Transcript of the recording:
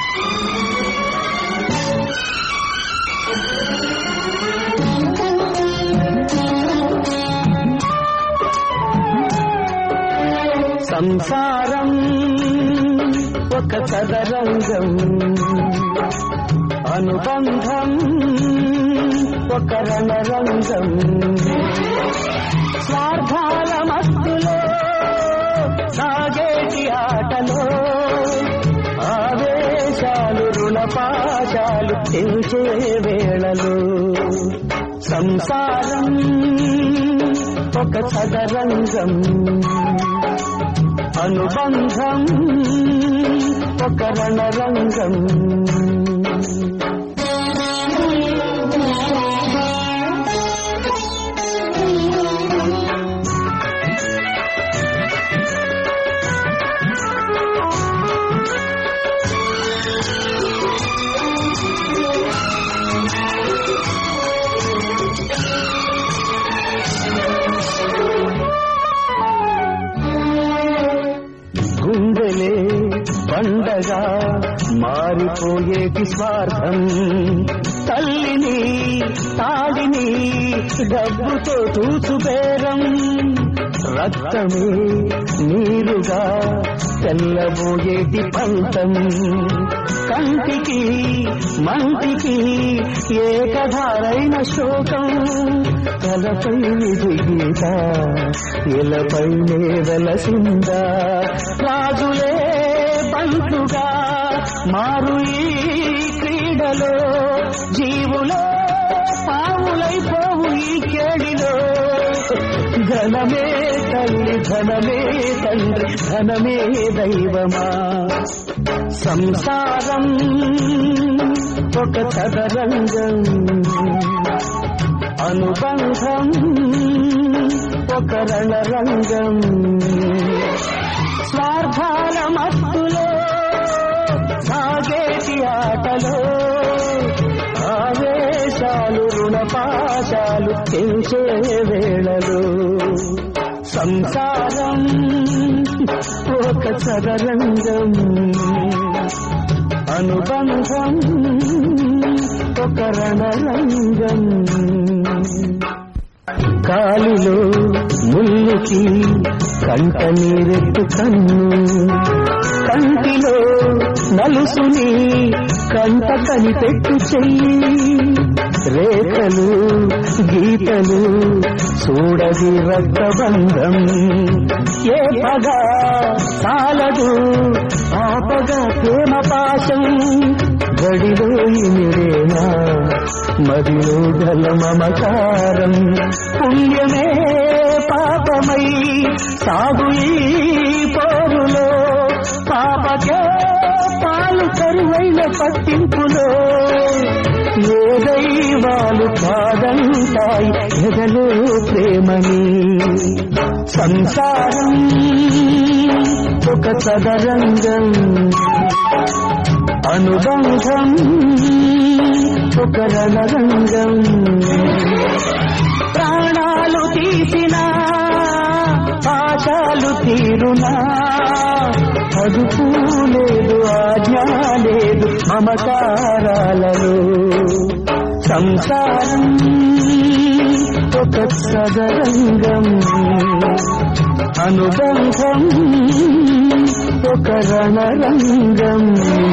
సంసారం ఒక చదరంగం అనుబంధం ఒక రణరంగం స్వార్థాల మత్తులో సాగేటి ఆటలో ఆవేశాలు రుణపాశాలు తెంచే వేళలో సంసారం ఒక చదరంగం అనుబంధం ఒక రణరంగం గుండెలే పండగా మారిపోయేటి స్వార్థం తల్లిని తాడిని డబ్బుతో తూచుబేరం రక్తమే నీరుగా తెల్లబోయేటి పంతం కంటికి మంటికి ఏకధారైన శోకం తలపై విధి గీత ఇలపైనే వెలసిందా రాజులే బంటుగా మారు ఈ క్రీడలో జీవులే పావులైపోవు ఈ కేడిలో ధనమే తల్లి ధనమే తండ్రి ధనమే దైవమా సంసారం ఒక చదరంగం అనుబంధం ఒక రణరంగం స్వార్థాల మత్తులో సాగేటి ఆటలో ఆవేశాలు రుణపాశాలు పెంచే వేళలో సంసారం ఒక చదరంగం అనుబంధం ఒక రణరంగం కాలిలో ముల్లుకి కంట నీరెత్తు కన్ను కంటిలో నలుసుని కంట కనిపెట్టు చెయ్యి రేఖలు గీతలు చూడది రక్తబంధం ఏ పగ చాలదు ఆపగా ప్రేమ పాశం గడిలో ఇమిరేనా మదిలో గల మమకారం పుణ్యమే పాపమై సాగు ఈ పోరులో పాపకే పాలు కరువైన పట్టింపులో ఏ దైవాలు కాదంటాయి ఎదలో ప్రేమని సంసారం ఒక చదరంగం అనుబంధం ఒక రణరంగం ప్రాణాలు తీసిన పాఠాలు తీరునా అదుపు లేదు ఆజ్ఞ లేదు మమకారాలలో సంసారం ఒక సదరంగం అనుబంధం ఒక రణరంగం